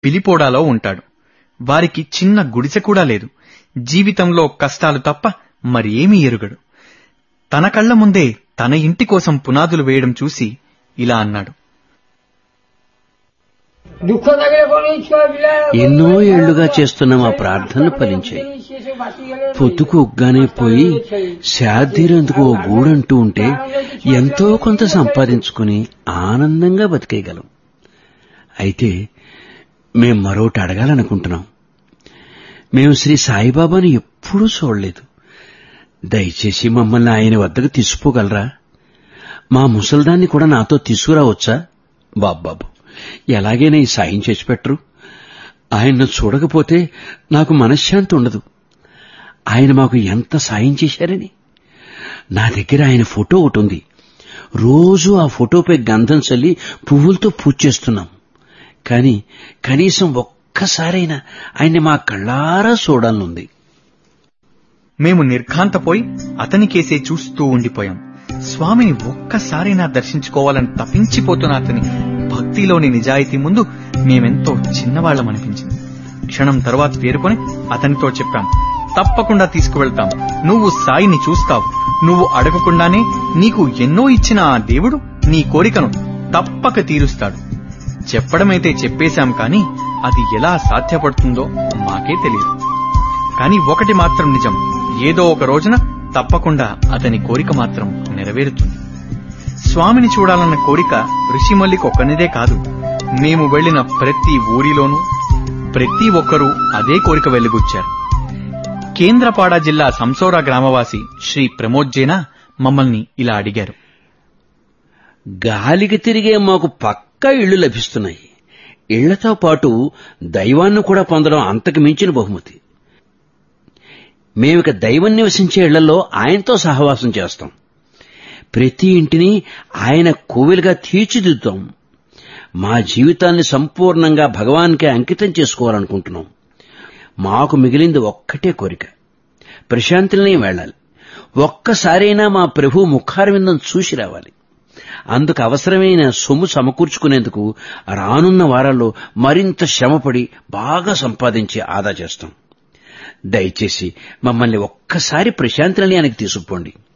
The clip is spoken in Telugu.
పిలిపోడాలో ఉంటాడు వారికి చిన్న గుడిసె కూడా లేదు జీవితంలో కష్టాలు తప్ప మరేమీ ఎరుగడు తన కళ్ల ముందే తన ఇంటి కోసం పునాదులు వేయడం చూసి ఇలా అన్నాడు দুঃখ থাকলে কোনো ইচ্ছা ఎన్నో ఏళ్లుగా చేస్తున్న మా ప్రార్థనలు ఫలించాయి పొద్దుకు ఉగ్గానే పోయి శాదీరేందుకు ఓ గూడంటూ ఉంటే ఎంతో కొంత సంపాదించుకుని ఆనందంగా బతికేయగలం అయితే మేం మరోటి అడగాలనుకుంటున్నాం మేము శ్రీ సాయిబాబాను ఎప్పుడూ చూడలేదు దయచేసి మమ్మల్ని ఆయన వద్దకు తీసుకుపోగలరా మా ముసల్దాన్ని కూడా నాతో తీసుకురావచ్చా బాబ్బాబు ఎలాగైనా ఈ సాయం చేసి పెట్టరు ఆయన్ను చూడకపోతే నాకు మనశ్శాంతి ఉండదు ఆయన మాకు ఎంత సాయం చేశారని నా దగ్గర ఆయన ఫోటో ఒకటి ఉంది రోజు ఆ ఫోటోపై గంధం చల్లి పువ్వులతో పూజ చేస్తున్నాం కానీ కనీసం ఒక్కసారైనా ఆయన్ని మా కళ్ళారా చూడాలనుంది మేము నిర్ఘాంతపోయి అతనికేసే చూస్తూ ఉండిపోయాం స్వామిని ఒక్కసారైనా దర్శించుకోవాలని తపించిపోతున్న అతని భక్తిలోని నిజాయితీ ముందు మేమెంతో చిన్నవాళ్లమనిపించింది క్షణం తర్వాత తేరుకొని అతనితో చెప్పాం తప్పకుండా తీసుకువెళ్తాం నువ్వు సాయిని చూస్తావు నువ్వు అడగకుండానే నీకు ఎన్నో ఇచ్చిన ఆ దేవుడు నీ కోరికను తప్పక తీరుస్తాడు చెప్పడమైతే చెప్పేశాం కాని అది ఎలా సాధ్యపడుతుందో మాకే తెలియదు కానీ ఒకటి మాత్రం నిజం ఏదో ఒక రోజున తప్పకుండా అతని కోరిక మాత్రం నెరవేరుతుంది స్వామిని చూడాలన్న కోరిక ఋషిమల్లికి ఒక్కనిదే కాదు మేము వెళ్లిన ప్రతి ఊరిలోనూ ప్రతి ఒక్కరూ అదే కోరిక వెలుగుచ్చారు కేంద్రపాడ జిల్లా సంసోరా గ్రామవాసి శ్రీ ప్రమోద్ జైనా మమ్మల్ని ఇలా అడిగారు గాలికి తిరిగే మాకు పక్కా ఇళ్లు లభిస్తున్నాయి ఇళ్లతో పాటు దైవాన్ని కూడా పొందడం అంతకు మించిన బహుమతి మేమిక దైవం నివసించే ఇళ్లలో ఆయనతో సహవాసం చేస్తాం ప్రతి ఇంటిని ఆయన కోవిలుగా తీర్చిదిద్దుతాం మా జీవితాన్ని సంపూర్ణంగా భగవాన్కే అంకితం చేసుకోవాలనుకుంటున్నాం మాకు మిగిలింది ఒక్కటే కోరిక ప్రశాంతిని వెళ్ళాలి ఒక్కసారైనా మా ప్రభు ముఖారవిందం చూసి రావాలి అందుకు అవసరమైన సొమ్ము సమకూర్చుకునేందుకు రానున్న వారాల్లో మరింత శ్రమపడి బాగా సంపాదించి ఆదా చేస్తాం దయచేసి మమ్మల్ని ఒక్కసారి ప్రశాంతి నిలయానికి తీసుకుపోండి